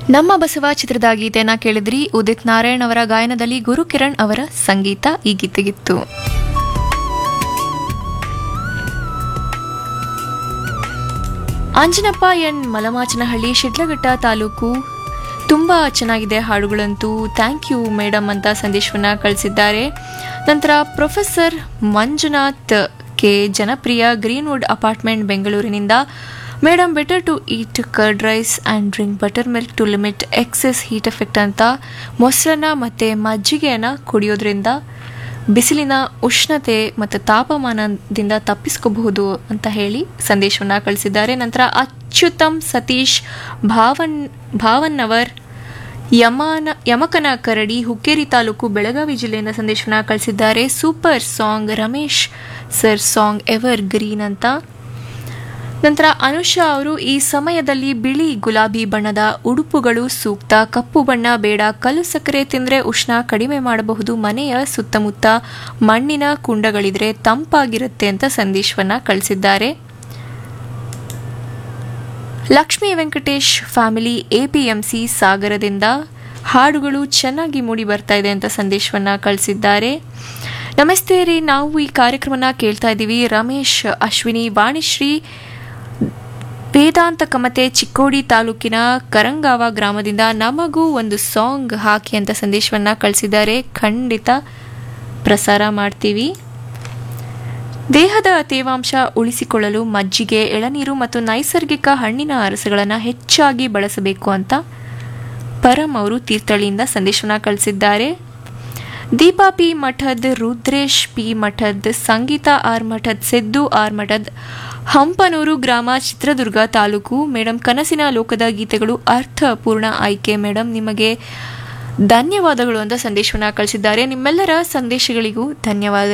ನಮ್ಮ ಬಸವ ಚಿತ್ರದ ಗೀತೆಯನ್ನ ಕೇಳಿದ್ರಿ ಉದಿತ್ ನಾರಾಯಣ್ ಅವರ ಗಾಯನದಲ್ಲಿ ಗುರುಕಿರಣ್ ಅವರ ಸಂಗೀತ ಈ ಗೀತೆಗಿತ್ತು ಅಂಜನಪ್ಪ ಎನ್ ಮಲಮಾಚನಹಳ್ಳಿ ಶಿಡ್ಲಘಟ್ಟ ತಾಲೂಕು ತುಂಬ ಚೆನ್ನಾಗಿದೆ ಹಾಡುಗಳಂತೂ ಥ್ಯಾಂಕ್ ಯು ಮೇಡಮ್ ಅಂತ ಸಂದೇಶವನ್ನ ಕಳಿಸಿದ್ದಾರೆ ನಂತರ ಪ್ರೊಫೆಸರ್ ಮಂಜುನಾಥ್ ಕೆ ಜನಪ್ರಿಯ ಗ್ರೀನ್ವುಡ್ ಅಪಾರ್ಟ್ಮೆಂಟ್ ಬೆಂಗಳೂರಿನಿಂದ madam better to eat curd rice and drink buttermilk to limit excess heat effect ಅಂತ ಮೊಸರನ್ನ ಮತ್ತು ಮಜ್ಜಿಗೆಯನ್ನು ಕುಡಿಯೋದ್ರಿಂದ ಬಿಸಿಲಿನ ಉಷ್ಣತೆ ಮತ್ತು ತಾಪಮಾನದಿಂದ ತಪ್ಪಿಸ್ಕೋಬಹುದು ಅಂತ ಹೇಳಿ ಸಂದೇಶವನ್ನು ಕಳಿಸಿದ್ದಾರೆ ನಂತರ ಅಚ್ಯುತಮ್ ಸತೀಶ್ ಭಾವನ್ ಭಾವನ್ನವರ್ ಯಮಾನ ಯಮಕನ ಕರಡಿ ಹುಕ್ಕೇರಿ ತಾಲೂಕು ಬೆಳಗಾವಿ ಜಿಲ್ಲೆಯಿಂದ ಸಂದೇಶವನ್ನು ಕಳಿಸಿದ್ದಾರೆ super song Ramesh sir song evergreen ಅಂತ ನಂತರ ಅನುಷಾ ಅವರು ಈ ಸಮಯದಲ್ಲಿ ಬಿಳಿ ಗುಲಾಬಿ ಬಣ್ಣದ ಉಡುಪುಗಳು ಸೂಕ್ತ ಕಪ್ಪು ಬಣ್ಣ ಬೇಡ ಕಲ್ಲು ಸಕ್ಕರೆ ತಿಂದರೆ ಉಷ್ಣ ಕಡಿಮೆ ಮಾಡಬಹುದು ಮನೆಯ ಸುತ್ತಮುತ್ತ ಮಣ್ಣಿನ ಕುಂಡಗಳಿದ್ರೆ ತಂಪಾಗಿರುತ್ತೆ ಅಂತ ಸಂದೇಶವನ್ನ ಕಳಿಸಿದ್ದಾರೆ ಲಕ್ಷ್ಮೀ ವೆಂಕಟೇಶ್ ಫ್ಯಾಮಿಲಿ ಎಪಿಎಂಸಿ ಸಾಗರದಿಂದ ಹಾಡುಗಳು ಚೆನ್ನಾಗಿ ಮೂಡಿ ಬರ್ತಾ ಇದೆ ಅಂತ ಸಂದೇಶವನ್ನ ಕಳಿಸಿದ್ದಾರೆ ನಮಸ್ತೆ ರೀ ನಾವು ಈ ಕಾರ್ಯಕ್ರಮನ ಕೇಳ್ತಾ ಇದ್ದೀವಿ ರಮೇಶ್ ಅಶ್ವಿನಿ ವಾಣಿಶ್ರೀ ವೇದಾಂತ ಕಮತೆ ಚಿಕ್ಕೋಡಿ ತಾಲೂಕಿನ ಕರಂಗಾವ ಗ್ರಾಮದಿಂದ ನಮಗೂ ಒಂದು ಸಾಂಗ್ ಹಾಕಿ ಅಂತ ಸಂದೇಶವನ್ನ ಕಳಿಸಿದ್ದಾರೆ ಖಂಡಿತ ಪ್ರಸಾರ ಮಾಡ್ತೀವಿ ದೇಹದ ತೇವಾಂಶ ಉಳಿಸಿಕೊಳ್ಳಲು ಮಜ್ಜಿಗೆ ಎಳನೀರು ಮತ್ತು ನೈಸರ್ಗಿಕ ಹಣ್ಣಿನ ಅರಸುಗಳನ್ನು ಹೆಚ್ಚಾಗಿ ಬಳಸಬೇಕು ಅಂತ ಪರಂ ಅವರು ತೀರ್ಥಹಳ್ಳಿಯಿಂದ ಸಂದೇಶವನ್ನ ಕಳಿಸಿದ್ದಾರೆ Deepa P Mathad Rudresh P Mathad Sangeetha R Mathad Siddu R Mathad Hampanur ಗ್ರಾಮ ಚಿತ್ರದುರ್ಗ ತಾಲೂಕು ಮೇಡಮ್ ಕನಸಿನ ಲೋಕದ ಗೀತೆಗಳು ಅರ್ಥಪೂರ್ಣ ಆಯ್ಕೆ ಮೇಡಮ್ ನಿಮಗೆ ಧನ್ಯವಾದಗಳು ಅಂತ ಸಂದೇಶವನ್ನ ಕಳಿಸಿದ್ದಾರೆ ನಿಮ್ಮೆಲ್ಲರ ಸಂದೇಶಗಳಿಗೂ ಧನ್ಯವಾದ